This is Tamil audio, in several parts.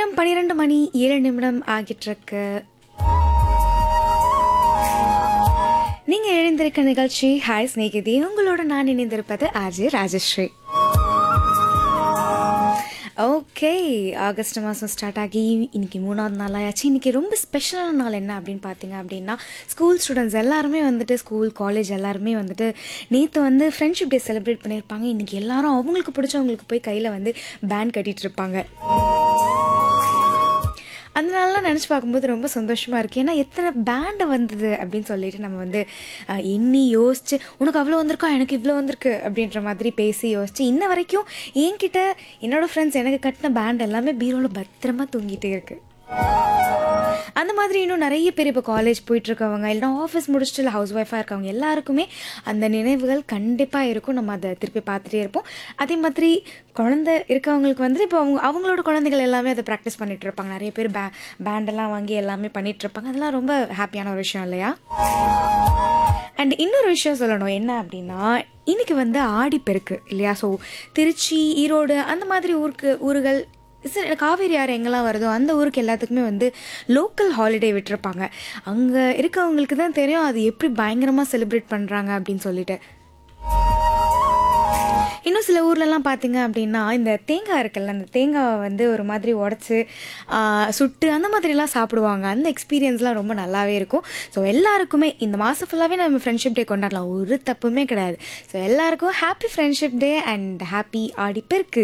நேரம் பன்னிரெண்டு மணி ஏழு நிமிடம் ஆகிட்டிருக்கு நீங்க எழுந்திருக்க நிகழ்ச்சி ஹாய் ஸ்நேகிதி உங்களோட நான் இணைந்திருப்பது ஆஜி ராஜஸ்ரீ ஓகே ஆகஸ்ட் மாதம் ஸ்டார்ட் ஆகி இன்னைக்கு மூணாவது நாள் ஆயாச்சு இன்னைக்கு ரொம்ப ஸ்பெஷலான நாள் என்ன அப்படின்னு பார்த்தீங்க அப்படின்னா ஸ்கூல் ஸ்டூடெண்ட்ஸ் எல்லாருமே வந்துட்டு ஸ்கூல் காலேஜ் எல்லாருமே வந்துட்டு நேற்று வந்து ஃப்ரெண்ட்ஷிப் டே செலிப்ரேட் பண்ணியிருப்பாங்க இன்னைக்கு எல்லாரும் அவங்களுக்கு பிடிச்சவங்களுக்கு போய் கையில் வந்து பேண்ட் கட்டிட்டு இருப்பாங்க அந்த நாள்லாம் நினச்சி பார்க்கும்போது ரொம்ப சந்தோஷமாக இருக்குது ஏன்னா எத்தனை பேண்டு வந்தது அப்படின்னு சொல்லிட்டு நம்ம வந்து அஹ், எண்ணி யோசிச்சு உனக்கு அவ்வளோ வந்திருக்கா எனக்கு இவ்வளோ வந்திருக்கு அப்படின்ற மாதிரி பேசி யோசிச்சு இன்ன வரைக்கும் என்கிட்ட என்னோட ஃப்ரெண்ட்ஸ் எனக்கு கட்டின பேண்ட் எல்லாமே பீரோவில் பத்திரமா தூங்கிட்டே இருக்கு அந்த மாதிரி இன்னும் நிறைய பேர் இப்போ காலேஜ் போயிட்டு இருக்கவங்க இல்லைனா ஆஃபீஸ் முடிச்சுட்டு இல்லை ஹவுஸ் ஒய்ஃபாக இருக்கவங்க எல்லாருக்குமே அந்த நினைவுகள் கண்டிப்பாக இருக்கும் நம்ம அதை திருப்பி பார்த்துட்டே இருப்போம் அதே மாதிரி குழந்தை இருக்கவங்களுக்கு வந்து இப்போ அவங்க அவங்களோட குழந்தைகள் எல்லாமே அதை ப்ராக்டிஸ் பண்ணிட்டு இருப்பாங்க நிறைய பேர் பே பேண்டெல்லாம் வாங்கி எல்லாமே பண்ணிட்டு இருப்பாங்க அதெல்லாம் ரொம்ப ஹாப்பியான ஒரு விஷயம் இல்லையா அண்ட் இன்னொரு விஷயம் சொல்லணும் என்ன அப்படின்னா இன்னைக்கு வந்து ஆடிப்பெருக்கு இல்லையா ஸோ திருச்சி ஈரோடு அந்த மாதிரி ஊருக்கு ஊர்கள் சரி, காவேரி ஆறு எங்கெல்லாம் வருதோ அந்த ஊருக்கு எல்லாத்துக்குமே வந்து லோக்கல் ஹாலிடே விட்டுருப்பாங்க அங்கே இருக்கவங்களுக்கு தான் தெரியும் அது எப்படி பயங்கரமாக செலிப்ரேட் பண்ணுறாங்க அப்படின்னு சொல்லிட்டு இன்னும் சில ஊர்லலாம் பார்த்தீங்க அப்படின்னா இந்த தேங்காய் இருக்குல்ல அந்த தேங்காவை வந்து ஒரு மாதிரி உடச்சி சுட்டு அந்த மாதிரிலாம் சாப்பிடுவாங்க அந்த எக்ஸ்பீரியன்ஸ்லாம் ரொம்ப நல்லாவே இருக்கும் ஸோ எல்லாருக்குமே இந்த மாதம் ஃபுல்லாகவே நம்ம ஃப்ரெண்ட்ஷிப் டே கொண்டாடலாம் ஒரு தப்புமே கிடையாது ஸோ எல்லாருக்கும் happy friendship day and happy Aadiperukku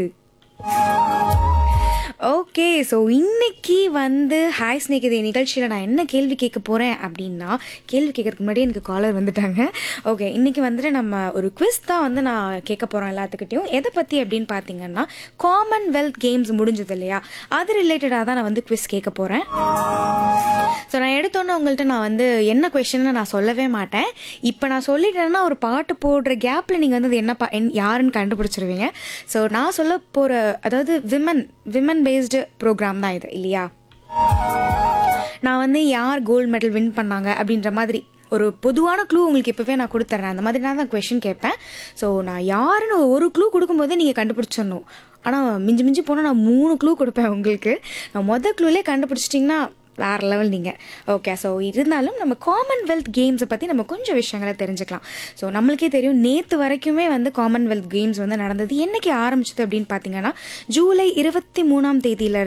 okay so இன்னைக்கு வந்து ஹாய் ஸ்நேகிதே நிகழ்ச்சியில் நான் என்ன கேள்வி கேட்க போகிறேன் அப்படின்னா கேள்வி கேட்கறதுக்கு முன்னாடி எனக்கு காலர் வந்துட்டாங்க ஓகே இன்னைக்கு வந்துட்டு நம்ம ஒரு குவிஸ் தான் வந்து நான் கேட்க போகிறோம் எல்லாத்துக்கிட்டையும் எதை பற்றி அப்படின்னு பார்த்தீங்கன்னா காமன்வெல்த் கேம்ஸ் முடிஞ்சது இல்லையா அது ரிலேட்டடாக தான் நான் வந்து குவிஸ் கேட்க போகிறேன் ஸோ நான் எடுத்தோன்னே உங்கள்கிட்ட நான் வந்து என்ன கொஷின்னு நான் சொல்லவே மாட்டேன் இப்போ நான் சொல்லிட்டேன்னா ஒரு பாட்டு போடுற கேப்பில் நீங்கள் வந்து அது என்ன பா என் யாருன்னு கண்டுபிடிச்சிருவீங்க ஸோ நான் சொல்ல போகிற அதாவது விமன் விமன் பேஸ்டு ப்ரோக்ராம் தான் இது இல்லையா நான் வந்து யார் கோல்டு மெடல் வின் பண்ணாங்க அப்படின்ற மாதிரி ஒரு பொதுவான க்ளூ உங்களுக்கு இப்போவே நான் கொடுத்துட்றேன் அந்த மாதிரி நான் தான் கொஷின் கேட்பேன் ஸோ நான் யாருன்னு ஒரு க்ளூ கொடுக்கும்போதே நீங்கள் கண்டுபிடிச்சிடணும் ஆனால் மிஞ்சி மிஞ்சி போனால் நான் மூணு க்ளூ கொடுப்பேன் உங்களுக்கு நான் மொதல் க்ளூலே கண்டுபிடிச்சிட்டிங்கன்னா வேறு லெவல் நீங்கள் ஓகே ஸோ இருந்தாலும் நம்ம காமன்வெல்த் கேம்ஸை பற்றி நம்ம கொஞ்சம் விஷயங்களை தெரிஞ்சுக்கலாம் ஸோ நம்மளுக்கே தெரியும் நேற்று வரைக்குமே வந்து காமன்வெல்த் கேம்ஸ் வந்து நடந்தது என்னைக்கு ஆரம்பிச்சது அப்படின்னு பார்த்தீங்கன்னா ஜூலை இருபத்தி மூணாம் தேதியில